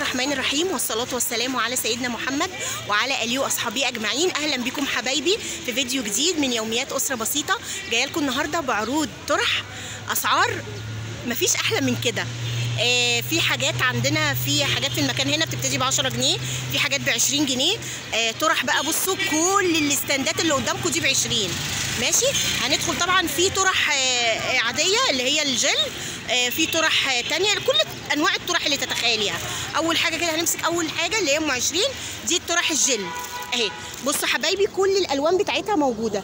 الرحمن الرحيم والصلاة والسلام على سيدنا محمد وعلى آله وأصحابه أجمعين أهلا بكم حبايبي في فيديو جديد من يوميات أسرة بسيطة جاية لكم النهاردة بعروض طرح أسعار مفيش أحلى من كده آه في حاجات عندنا في حاجات في المكان هنا بتبتدي ب 10 جنيه في حاجات ب 20 جنيه آه طرح بقى بصوا كل الاستندات اللي قدامكم دي ب 20 ماشي هندخل طبعا في طرح آه عاديه اللي هي الجل آه في طرح آه تانية كل انواع الطرح اللي تتخيليها اول حاجه كده هنمسك اول حاجه اللي هي ام 20 دي الطرح الجل اهي بصوا حبايبي كل الالوان بتاعتها موجوده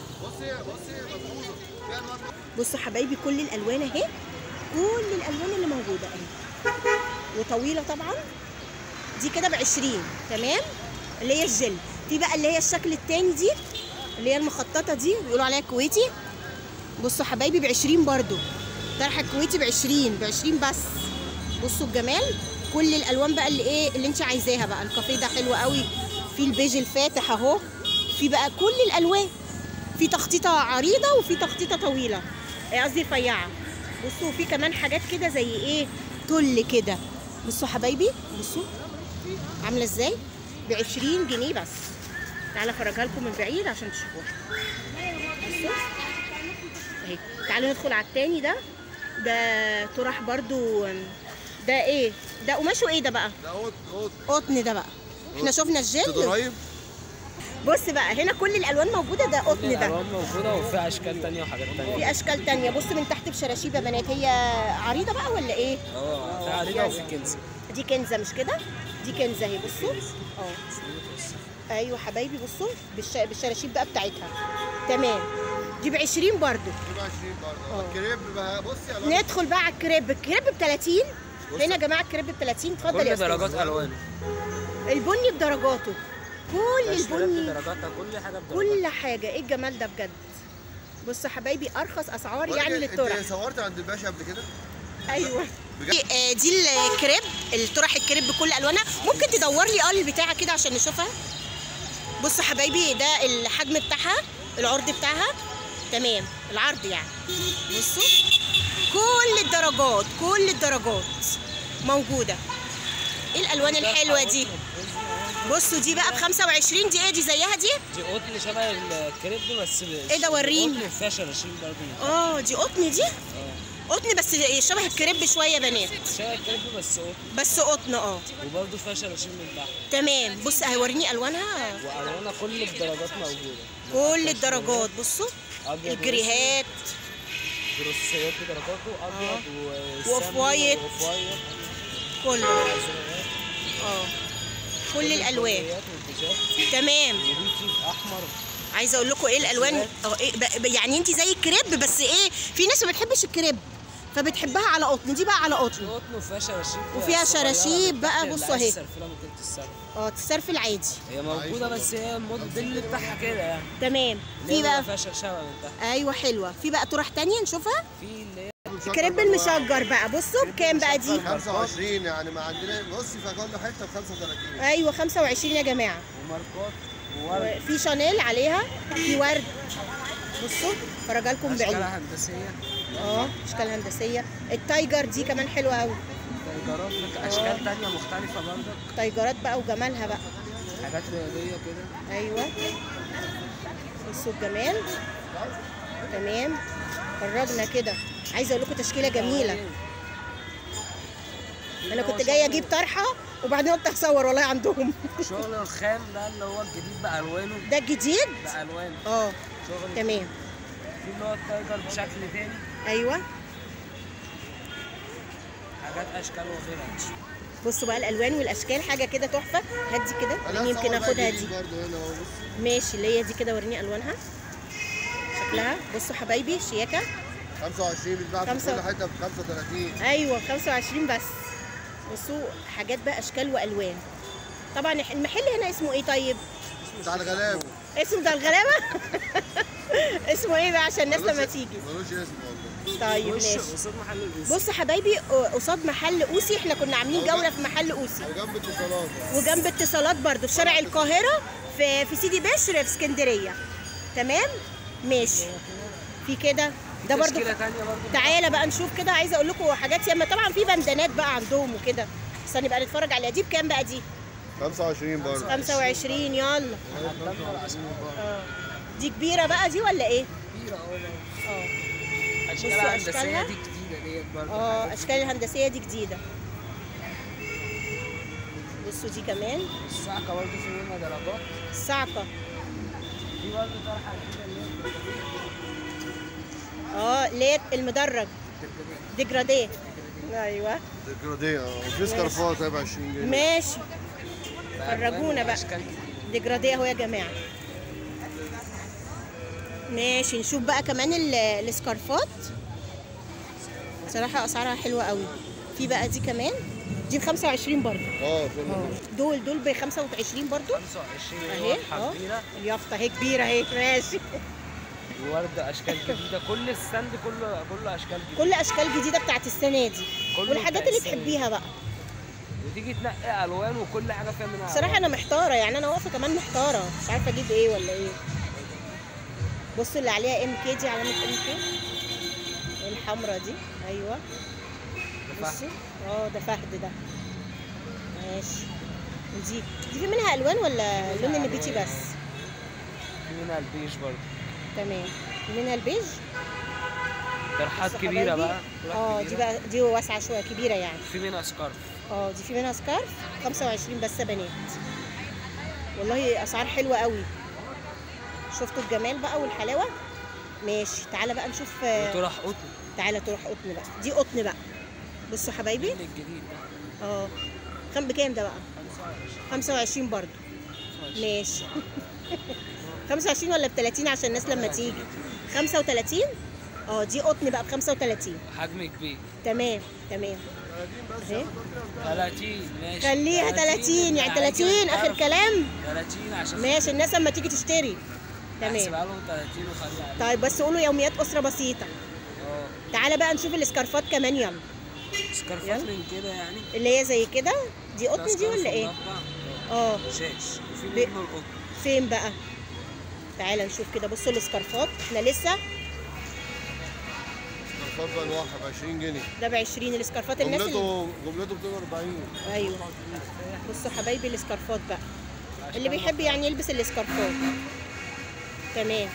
بصوا حبايبي كل الالوان اهي كل الالوان اللي موجوده اهي وطويله طبعا دي كده ب 20 تمام اللي هي الجل في بقى اللي هي الشكل التاني دي اللي هي المخططه دي بيقولوا عليها كويتي بصوا حبايبي ب 20 برضو طرح الكويتي ب 20 ب 20 بس بصوا الجمال كل الالوان بقى اللي ايه اللي انت عايزاها بقى الكافيه ده حلو قوي في البيج الفاتح اهو في بقى كل الالوان في تخطيطه عريضه وفي تخطيطه طويله قصدي رفيعه بصوا في كمان حاجات كده زي ايه تل كده بصوا حبايبي بصوا عامله ازاي ب 20 جنيه بس تعالى افرجها لكم من بعيد عشان تشوفوها بصوا اهي تعالوا ندخل على التاني ده ده طرح برضو ده ايه ده قماشه ايه ده بقى ده قط قط قطن ده بقى احنا شفنا الجلد ضرايب بص بقى هنا كل الالوان موجوده ده قطن ده الالوان موجوده وفي اشكال تانية وحاجات تانية في اشكال تانية بص من تحت بشراشيب يا بنات هي عريضه بقى ولا ايه اه في عريضه وفي كنز دي كنزه مش كده دي كنزه اهي بصوا اه ايوه حبايبي بصوا بالش... بالشراشيب بقى بتاعتها تمام دي ب 20 برضو دي ب 20 برضه اه. الكريب بقى بصي يا ندخل بقى على الكريب الكريب ب 30 هنا يا جماعه الكريب ب 30 اتفضل يا كل استاذ درجات الوان البني بدرجاته كل تشكيلات البني بدرجاتها كل حاجه بدرجاتها كل حاجه ايه الجمال ده بجد بصوا حبايبي ارخص اسعار يعني للطرح انت صورت عند الباشا قبل كده؟ ايوه بجد؟ دي, آه، دي الكريب الطرح الكريب بكل الوانها ممكن تدور لي اه البتاعه كده عشان نشوفها بصوا حبايبي ده الحجم بتاعها العرض بتاعها تمام العرض يعني بصوا كل الدرجات كل الدرجات موجوده ايه الالوان الحلوه دي بصوا دي بقى ب 25 دي ايه دي زيها دي دي قطن شبه الكريب بس ايه ده وريني. قطن فيها شراشيب برضه اه دي قطن دي قطن بس شبه الكريب شويه يا بنات شبه الكريب بس قطن بس قطن اه وبرضه فيها شراشيب من تحت تمام بص هيوريني الوانها والوانها كل الدرجات موجوده كل الدرجات بصوا ابيض الجريهات بروسيات بدرجاته ابيض وأوف والسمن وايت. وأوف وايت كله اه كل الالوان والكليات والبيجات تمام وريكي احمر عايزه اقول لكم ايه الالوان اه إيه ب- ب- يعني انت زي الكريب بس ايه في ناس ما بتحبش الكريب فبتحبها على قطن دي بقى على قطن قطن وفيها شراشيب وفيها صغيرة شراشيب من بقى، تحت بصوا اللي اهي. عايز يسرفلها ممكن تسرف اه الصرف العادي هي موجودة بس هي الموديل بتاعها كده يعني تمام اللي في هي بقى فيها شرشبة من تحت ايوه حلوه في بقى طرح تانية نشوفها في اللي هي الكريب المشجر بقى بصوا بكام بقى دي 25 يعني ما عندنا بصي في كل حته ب 35 ايوه 25 يا جماعه وماركات وورد في شانيل عليها في ورد بصوا فرجها لكم بعيد أشكالها هندسية اه اشكال هندسيه التايجر دي كمان حلوه قوي تايجرات لك أشكال تانية مختلفة برضك تايجرات بقى وجمالها بقى حاجات رياضية كده ايوه بصوا الجمال تمام فرجنا كده عايزه اقول لكم تشكيله جميله انا كنت جايه اجيب طرحه وبعدين قلت هصور والله عندهم شغل الخام ده اللي هو الجديد بألوانه ده الجديد بألوانه اه شغل تمام في اللي هو التايجر بشكل تاني ايوه حاجات أشكال وغيرها بصوا بقى الالوان والاشكال حاجه كده تحفه هدي كده أنا أنا يمكن هصور بقى اخدها جديد دي برضه هنا اهو بص ماشي اللي هي دي كده وريني الوانها شكلها بصوا حبايبي شياكه 25 بيتباع في خمسة. كل حته ب 35 ايوه 25 بس بصوا حاجات بقى اشكال والوان طبعا المحل هنا اسمه ايه طيب بتاع الغلاب اسمه ده الغلابه اسمه ايه بقى عشان الناس لما ملوش- تيجي ملوش اسم والله طيب وش ماشي قصاد محل الأوس بصوا حبايبي قصاد محل اوسي احنا كنا عاملين جوله في محل اوسي وجنب اتصالات وجنب اتصالات برضو في شارع القاهره في في سيدي بشر في اسكندريه تمام ماشي في كده ده برضو تشكيلة تانية برضه تعالى بقى نشوف كده عايزه اقول لكم حاجات ياما طبعا في بندانات بقى عندهم وكده استني بقى نتفرج عليها دي بكام بقى دي 25 برضه 25 يلا اه دي كبيره بقى دي ولا ايه اه اشكالها بصوا هندسيه أشكالها. دي جديده ديت برضه اه اشكال الهندسيه دي جديده بصوا دي كمان الصعقه برضه في منها درجات الصعقه دي برضه طرحه جديده اللي هي اه ليه المدرج ديجراديه ايوه ديجراديه اه وفي سكارفات هيبقى 20 جنيه ماشي فرجونا بقى. اشكال جديده ديجراديه اهو يا جماعه ماشي نشوف بقى كمان ال- السكارفات بصراحه اسعارها حلوه قوي في بقى دي كمان دي ب 25 برضه اه في ال- دول دول ب 25 برضه 25 اهي واضحه اه كبيره اليافطه اهي كبيره اهي ماشي وورده اشكال جديده كل الستاند كله كله اشكال جديده كل اشكال جديده بتاعت السنه دي كله والحاجات بتاع اللي السنة دي. تحبيها بقى وتيجي تنقي الوان وكل حاجه فيها منها بصراحه انا محتاره يعني انا واقفه كمان محتاره مش عارفه اجيب ايه ولا ايه بصوا اللي عليها ام كي دي علامه ام كي الحمرا دي ايوه فهد. بصي اه ده فهد ده ماشي ودي دي في منها الوان ولا لون النبيتي بس في منها البيج برضه تمام في منها البيج طرحات بصوا كبيره حبايبي. بقى طرح اه دي كبيرة. بقى دي واسعه شويه كبيره يعني في منها سكارف اه دي في منها سكارف 25 بس يا بنات والله اسعار حلوه قوي شفتوا الجمال بقى والحلاوه ماشي تعالى بقى نشوف آه، وطرح قطن تعالى تروح قطن بقى دي قطن بقى بصوا حبايبي من الجديد ده اه كام بكام ده بقى 25 25 برضو ماشي 25 ولا ب 30 عشان الناس لما تيجي 35 اه دي قطن بقى ب 35 حجم كبير تمام تمام اهي 30 ماشي خليها 30 يعني 30 اخر كلام 30 عشان ماشي الناس لما تيجي تشتري تمام احسبها لهم 30 وخليها عليه طيب بس قولوا يوميات اسره بسيطه اه تعالى بقى نشوف الاسكارفات كمان يلا سكارفات يلا. من كده يعني اللي هي زي كده دي ده قطن دي سكارف ولا ايه مربع. اه شاش وفي ب- منه القطن فين بقى تعالى نشوف كده بصوا الاسكارفات احنا لسه سكارفات بانواعها ب 20 جنيه ده ب 20 الاسكارفات الناس اللي... جملته جملته بتبقى 40 ايوه بصوا حبايبي الاسكارفات بقى اللي بيحب يعني يلبس الاسكارفات تمام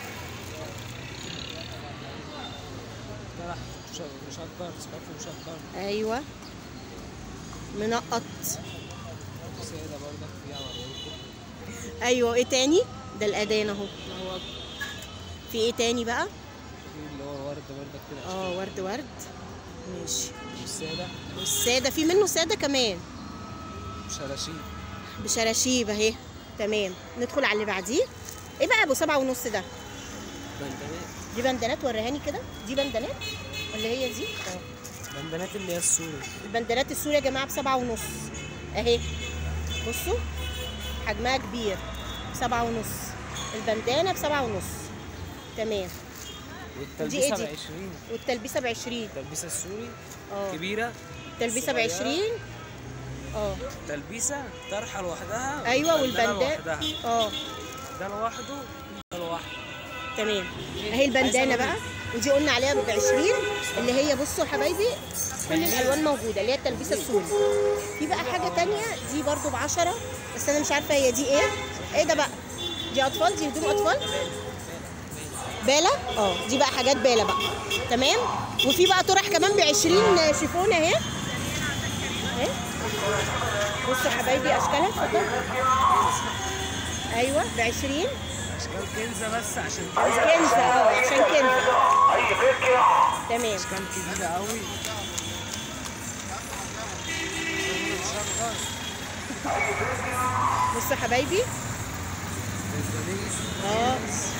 طرح مش- مشجر سكارف مشجر ايوه منقط سيدة برضك فيها وريكم ايوه ايه تاني ده الادان اهو الله أكبر. في ايه تاني بقى في اللي هو ورد برضك كده اه ورد ورد ماشي السادة والساده في منه ساده كمان شراشيب بشراشيب اهي تمام ندخل على اللي بعديه ايه بقى ابو سبعة ونص ده بندانات دي بندانات وريهاني كده دي بندانات ولا هي دي اه بندانات اللي هي السوري البندانات السوري يا جماعه بسبعة ونص اهي بصوا حجمها كبير بسبعة ونص البندانه بسبعة ونص تمام دي إيه والتلبيسة دي؟ ب 20 والتلبيسه ب 20 التلبيسة السوري اه كبيرة التلبيسه ب صغيرة. 20 اه تلبيسة طرحة لوحدها ايوه والبندانة والبندان لوحدها اه ده لوحده ده لوحده تمام اهي البندانه بقى ودي قلنا عليها ب 20 اللي هي بصوا يا حبايبي كل الالوان موجوده اللي هي التلبيسه السوري في بقى حاجه تانية دي برضو ب 10 بس انا مش عارفه هي دي ايه ايه ده بقى دي اطفال دي هدوم اطفال باله اه دي بقى حاجات باله بقى تمام وفي بقى طرح كمان ب 20 شيفون اهي اهي بصوا يا حبايبي اشكالها اتفضل ايوه ب 20 اشكال كنزة بس عشان كنزة اه عشان كنزة تمام اشكال كبيرة قوي بصوا يا حبايبي اه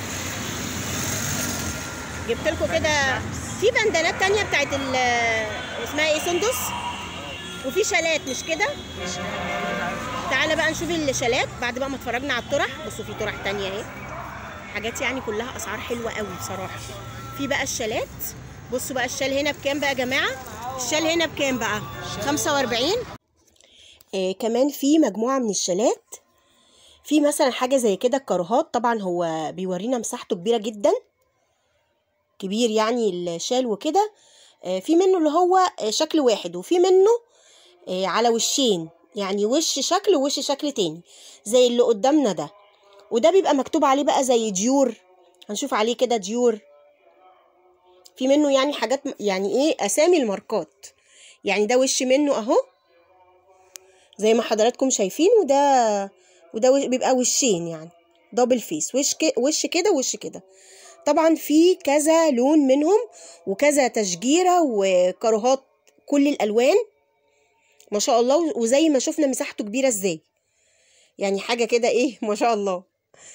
جبت لكم كده في بندانات تانية بتاعت ال اسمها ايه سندس وفي شالات مش كده تعالى بقى نشوف الشالات بعد بقى ما اتفرجنا على الطرح بصوا في طرح تانية اهي حاجات يعني كلها اسعار حلوه قوي بصراحه في بقى الشالات بصوا بقى الشال هنا بكام بقى يا جماعه الشال هنا بكام بقى 45 آه كمان في مجموعه من الشالات في مثلا حاجه زي كده الكاروهات طبعا هو بيورينا مساحته كبيره جدا كبير يعني الشال وكده آه في منه اللي هو آه شكل واحد وفي منه آه، على وشين يعني وش شكل ووش شكل تاني زي اللي قدامنا ده وده بيبقى مكتوب عليه بقى زي ديور هنشوف عليه كده ديور في منه يعني حاجات م- يعني ايه اسامي الماركات يعني ده وش منه اهو زي ما حضراتكم شايفين وده وده وش- بيبقى وشين يعني دبل فيس وش ك... وش كده ووش كده طبعا في كذا لون منهم وكذا تشجيرة وكروهات كل الألوان ما شاء الله وزي ما شفنا مساحته كبيرة ازاي يعني حاجة كده ايه ما شاء الله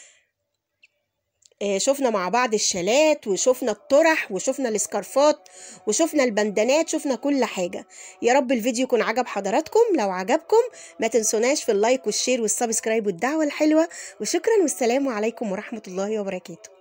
آه، شفنا مع بعض الشالات وشفنا الطرح وشفنا السكارفات وشفنا البندانات شفنا كل حاجة يا رب الفيديو يكون عجب حضراتكم لو عجبكم ما تنسوناش في اللايك والشير والسبسكرايب والدعوة الحلوة وشكرا والسلام عليكم ورحمة الله وبركاته